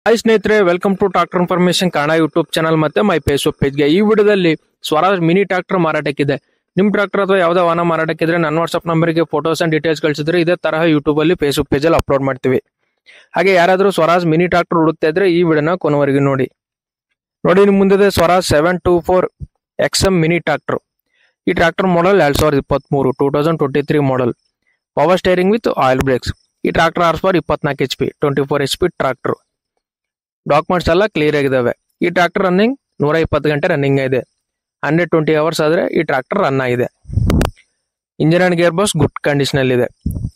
hi ಸ್ನೇಹಿತರೆ welcome to tractor information Kannada YouTube channel ಮತ್ತೆ my Facebook ಪೇಜ್ಗೆ ಈ ವಿಡಿಯೋದಲ್ಲಿ ಸ್ವರಾಜ್ ಮಿನಿ ಟ್ರಾಕ್ಟರ್ ಮಾರಾಟಕ್ಕಿದೆ ನಿಮ್ ಟ್ರಾಕ್ಟರ್ ಅಥವಾ ಯಾವುದೇ ವಾಹನ ಮಾರಾಟಕ್ಕಿದ್ರೆ ನನ್ನ ವಾಟ್ಸ್ಆಪ್ ನಂಬರ್ಗೆ ಫೋಟೋಸ್ ಅಂಡ್ ಡೀಟೇಲ್ಸ್ ಕಳಿಸಿದ್ರೆ ಇದೇ ತರಹ ಯೂಟ್ಯೂಬ್ ಅಲ್ಲಿ ಫೇಸ್ಬುಕ್ ಪೇಜಲ್ಲಿ ಅಪ್ಲೋಡ್ ಮಾಡ್ತೀವಿ ಹಾಗೆ ಯಾರಾದರೂ ಸ್ವರಾಜ್ ಮಿನಿ ಟ್ರಾಕ್ಟರ್ ಹುಡುಕ್ತಾ ಇದ್ರೆ ಈ ವಿಡಿಯೋನ ಕೊನೆವರೆಗೆ ನೋಡಿ ನೋಡಿ ನಿಮ್ ಮುಂದೆ Swaraj seven two four X M mini tractor ಈ ಟ್ರಾಕ್ಟರ್ ಮಾಡಲ್ ಎರಡ್ ಸಾವಿರದ ಇಪ್ಪತ್ಮೂರು two thousand twenty three model power steering with oil brakes ಈ ಟ್ರಾಕ್ಟರ್ ಆರ್ಸ್ ಪವರ್ ಇಪ್ಪತ್ನಾಲ್ಕು H P twenty four H P tractor documents ಎಲ್ಲ ಕ್ಲಿಯರ್ ಆಗಿದಾವೆ ಈ tractor running ನೂರ ಇಪ್ಪತ್ತು ಗಂಟೆ ರನ್ನಿಂಗ್ ಇದೆ ಹಂಡ್ರೆಡ್ ಟ್ವೆಂಟಿ ಅವರ್ಸ್ ಆದ್ರೆ ಈ ಟ್ರಾಕ್ಟರ್ ರನ್ ಆಗಿದೆ engine and gear box good condition ಅಲ್ಲಿ ಇದೆ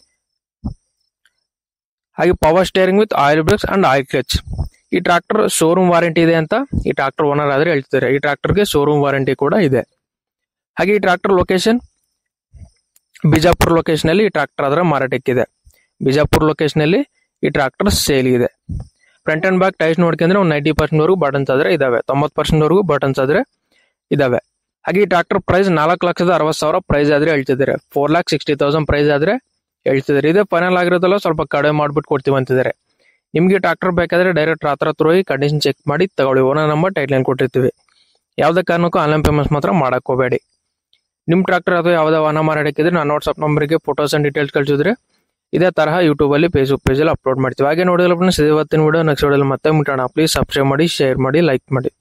ಹಾಗೆ power steering with oil brakes and oil clutch ಈ ಟ್ರಾಕ್ಟರ್ ಶೋರೂಮ್ ವಾರಂಟಿ ಇದೆ ಅಂತ ಈ ಟ್ರಾಕ್ಟರ್ ಓನರ್ ಆದ್ರೆ ಹೇಳ್ತಿದ್ದಾರೆ ಈ ಟ್ರಾಕ್ಟರ್ಗೆ ಶೋರೂಮ್ ವಾರಂಟಿ ಕೂಡ ಇದೆ ಹಾಗೆ ಈ ಟ್ರಾಕ್ಟರ್ ಲೊಕೇಶನ್ ಬಿಜಾಪುರ ಲೊಕೇಶನ್ ಅಲ್ಲಿ ಈ ಟ್ರಾಕ್ಟರ್ ಅದರ ಮಾರಾಟಕ್ಕಿದೆ ಬಿಜಾಪುರ ಲೊಕೇಶನ್ ಅಲ್ಲಿ ಈ ಟ್ರಾಕ್ಟರ್ ಸೇಲ್ ಇದೆ ಫ್ರಂಟ್ ಅಂಡ್ ಬ್ಯಾಕ್ ಟೈರ್ಸ್ ನೋಡ್ಕೊಂಡ್ರೆ ಒಂದು ನೈಂಟಿ ಪರ್ಸೆಂಟ್ ವರೆಗೂ ಬಟನ್ಸ್ ಆದ್ರೆ ಇದಾವೆ ತೊಂಬತ್ತು ಪರ್ಸೆಂಟ್ ವರೆಗೂ ಬಟನ್ಸ್ ಆದ್ರೆ ಇದಾವೆ ಹಾಗೆ ಈ ಟ್ರಾಕ್ಟರ್ ಪ್ರೈಸ್ ನಾಲ್ಕು ಲಕ್ಷದ ಅರವತ್ತು ಸಾವಿರ ಪ್ರೈಸ್ ಆದ್ರೆ ಹೇಳ್ತಿದ್ದಾರೆ four lakh sixty thousand price ಆದ್ರೆ ಹೇಳ್ತಿದ್ದಾರೆ ಇದೇ ಫೈನಲ್ ಆಗಿರೋದಲ್ಲ ಸ್ವಲ್ಪ ಕಡಿಮೆ ಮಾಡ್ಬಿಟ್ಟು ಕೊಡ್ತೀವಿ ಅಂತಿದ್ದಾರೆ ನಿಮ್ಗೆ ಟ್ರಾಕ್ಟರ್ ಬೇಕಾದ್ರೆ ಡೈರೆಕ್ಟ್ ರಾತ್ರ ಹತ್ರ ಹೋಗಿ ಕಂಡೀಷನ್ ಚೆಕ್ ಮಾಡಿ ತಗೊಳ್ಳಿ ಓನರ್ ನಂಬರ್ ಟೈಟ್ ಲೈನ್ ಕೊಟ್ಟಿರ್ತೀವಿ ಯಾವುದೇ ಕಾರಣಕ್ಕೂ ಆನ್ಲೈನ್ ಪೇಮೆಂಟ್ಸ್ ಮಾತ್ರ ಮಾಡಕ್ ಹೋಗಬೇಡಿ ನಿಮ್ಮ ಟ್ರಾಕ್ಟರ್ ಅಥವಾ ಯಾವುದೇ ವಾಹನ ಮಾರಾಟಕ್ಕಿದ್ರೆ ನಾನು ವಾಟ್ಸ್ಆಪ್ ನಂಬರ್ಗೆ ಫೋಟೋಸ್ ಅಂಡ್ ಡೀಟೇಲ್ಸ್ ಕಳಿಸಿದ್ರೆ ಇದೇ ತರಹ ಯೂಟ್ಯೂಬ್ ಅಲ್ಲಿ ಫೇಸ್ಬುಕ್ ಪೇಜಲ್ಲಿ ಅಪ್ಲೋಡ್ ಮಾಡ್ತೀವಿ ಹಾಗೆ ನೋಡಿದ್ರೆ ಫ್ರೆಂಡ್ಸ್ ಇವತ್ತಿನ ವಿಡಿಯೋ ನೆಕ್ಸ್ಟ್ ವಿಡಿಯೋಲಿ ಮತ್ತೆ ಮುಟ್ಟೋಣ ಪ್ಲೀಸ್ ಸಬ್ಸ್ಕ್ರೈಬ್ ಮಾಡಿ ಶೇರ್ ಮಾಡಿ ಲೈಕ್ ಮಾಡಿ